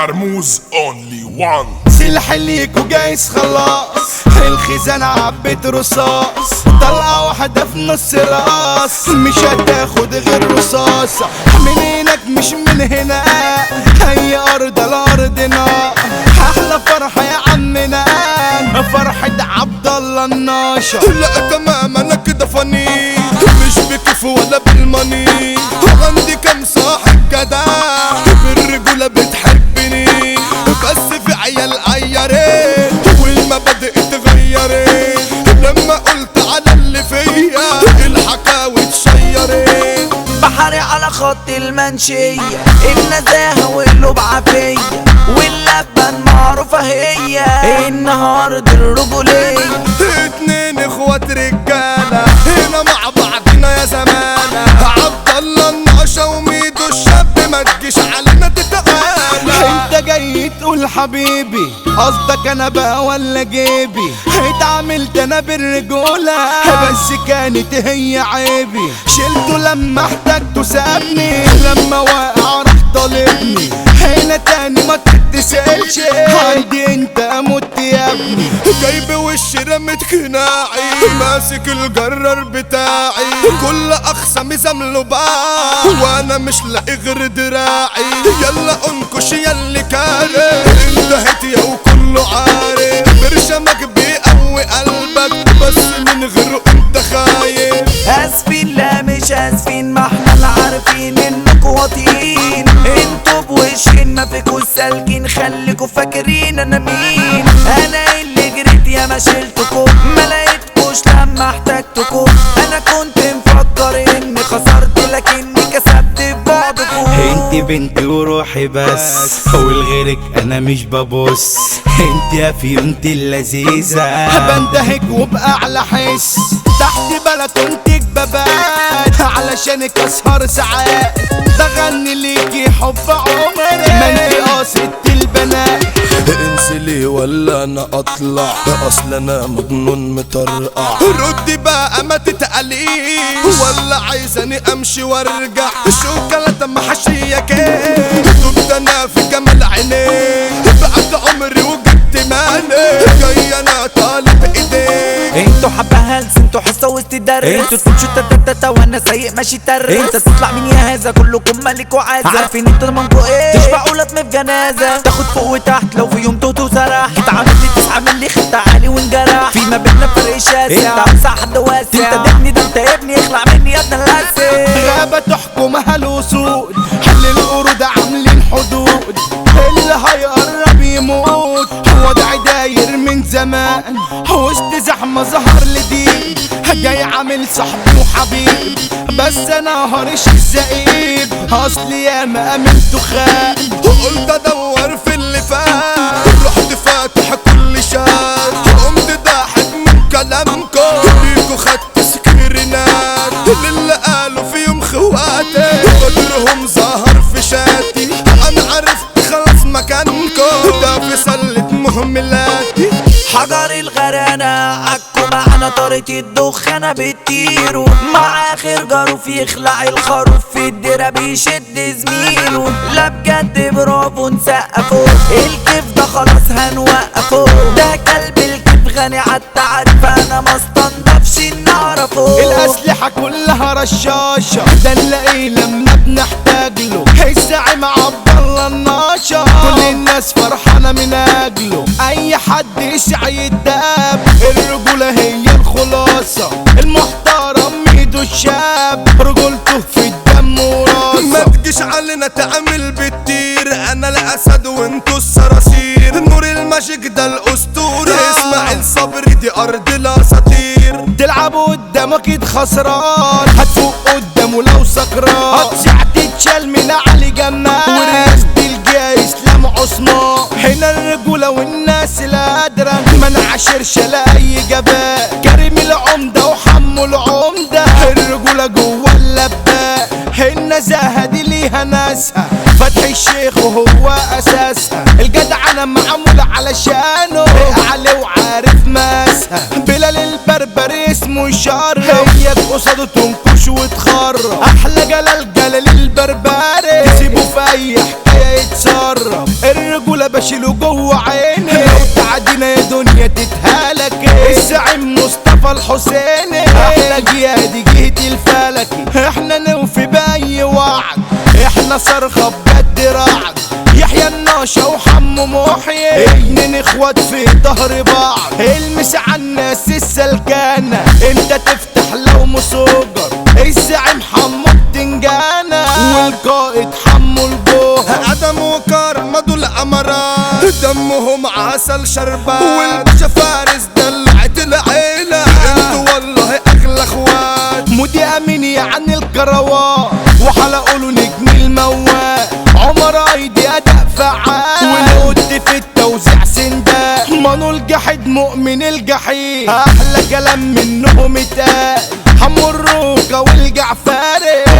كرموز اونلي وان سلاح ليك وجايز خلاص الخزانة عبيت رصاص طلقة واحدة في نص راس مش هتاخد غير رصاصة منينك مش من هنا هي أرض لأرضنا أحلى فرحة يا عمنا فرحة عبد الله الناشر لا تمام انا كده فني مش بكيف ولا بالماني عندي كم صاحب جدع بالرجولة بتحبني بس في عيال عيارين والمبادئ اتغيرت لما قلت على اللي فيا الحكاوي اتشيرت بحري على خط المنشية النزاهة واللب عافية واللبن معروفة هي النهاردة الرجولية اتنين اخوات رجالة هنا مع بعضنا يا زمانة عبد الله النقشة وميدو الشاب ما تجيش علينا تتقالى انت جاي تقول حبيبي قصدك انا بقى ولا جيبي اتعاملت انا بالرجولة بس كانت هي عيبي شلته لما احتجته سابني لما واقع راح طالبني هنا تاني ما تتسألش عندي انت اموت يا ابني جايب وش رمت قناعي ماسك الجرار بتاعي كل اخصامي زمله باع وانا مش لاقي غير دراعي يلا انكش ياللي كاره انتهت يا وكله عارف برشمك بيقوي قلبك بس من غيره انت خايف اسفين لا مش اسفين ما احنا اللي عارفين انكوا واطيين انتوا بوشين ما فيكوا سالكين خليكوا فاكرين انا مين انا اللي جريت يا ما شلتكوا ما لقيتكوش لما احتجتكوا انا كنت مفكر اني خسرت لكني كسبت في بعضكوا انت بنتي وروحي بس ولغيرك انا مش ببص انت يا فيونتي اللذيذة بندهك وبأعلى حس تحت بلكونتك ببات علشانك اسهر ساعات بغني ليكي حب عمري ما انت قاصدة البنات انسلي ولا انا اطلع اصل انا مجنون مطرقع ردي بقى ما تتقليش ولا عايزاني امشي وارجع الشوكولاته محشيه كيك دبت انا في جمال عينيك بعد عمري وجدت مالي جاي انا طالب ايديك انتوا حبة هلس انتوا حصة وسط الدرس انتوا تمشوا تتتتا وانا سايق ماشي ترس انت تطلع مين يا هذا كلكم ملك وعازة عارفين انتوا ضمانكوا ايه تشبعوا لطم في جنازة تاخد فوق وتحت لو في يوم توتو سرح جيت عامل لي تسعة من اللي خدت عالي وانجرح في ما بيننا فرق شاسع انت وسع حد واسع انت ابني ده انت ابني اخلع مني يا ابن اللاسع غابة تحكمها الوسود حل القرود عاملين حدود اللي هيقرب يموت وضع داير من زمان وسط زحمة ظهر لدين جاي عامل صاحبي وحبيب بس انا هرش الزقيب اصلي يا ما امنت خان وقلت ادور في اللي فات رحت فاتح كل شات قمت ضاحك من كلامكم بيكو خدت سكرينات للي قالوا في يوم خواتي قدرهم ظهر في شاتي انا عرفت خلاص مكانكم ده في سلة مهملاتي حجر الغرانة عكوا معانا طارة الدخانة بتطيروا مع آخر جاروف يخلع الخروف في الدرة بيشد زميله لا بجد برافو نسقفوا الكيف ده خلاص هنوقفه ده كلب الكيف غني عالتعريف انا ما استنضفش نعرفه الأسلحة كلها رشاشة ده نلاقيه لما بنحتاج له الزعيم عبد الله الناشر كل الناس فرحانة من أجله أي حد يسعى يتداب الرجولة هي الخلاصة المحترم ميدو الشاب رجولته في الدم ما وراسه تجيش علينا تعمل بالتير انا الاسد وانتو الصراصير نور الماجيك ده الاسطورة اسماعيل صبري دي ارض الاساطير تلعب قدامه اكيد خسران هتفوق قدامه لو سكران هتسع تتشال من علي جمال ورئاسة الجاي اسلام عثمان هنا الرجولة والناس القادرة ما نعاشرش لا اي جبال كريم العمدة وحمو العمدة الرجولة جوه اللباء النزاهة دي ليها ناسها فتحي الشيخ وهو اساسها الجدعنة معمولة علشانه عليه وعارف ماسها بلال البربري اسمه شر هيك قصاده تنكش وتخرب احلى جلال جلال البربري سيبه في اي حكايه يتصرف الرجولة بشيله جوه عيني لو تعدينا يا دنيا تتهالك الزعيم مصطفى الحسيني احلى جيادي جهد الفلكي احنا نوفي بأي وعد احنا صرخة بجد رعد يحيى الناشا وحمو محيي اتنين اخوات في ظهر بعض المس على الناس السلكانة انت تفتح لو مسوجر الزعيم حمو الدنجانة والقائد حمو الجوهر ادم وكرم دول امراء دمهم عسل شربان والباشا فارس دلعت العيلة انتوا والله اغلى اخوات مودي امين يعني الكروان وحلقوا له نجم الموال عمر ايدي اداء فعال والقد في التوزيع سندان مانو الجحيد مؤمن الجحيم احلى كلام منهم اتقال حمو الروكه والجعفاري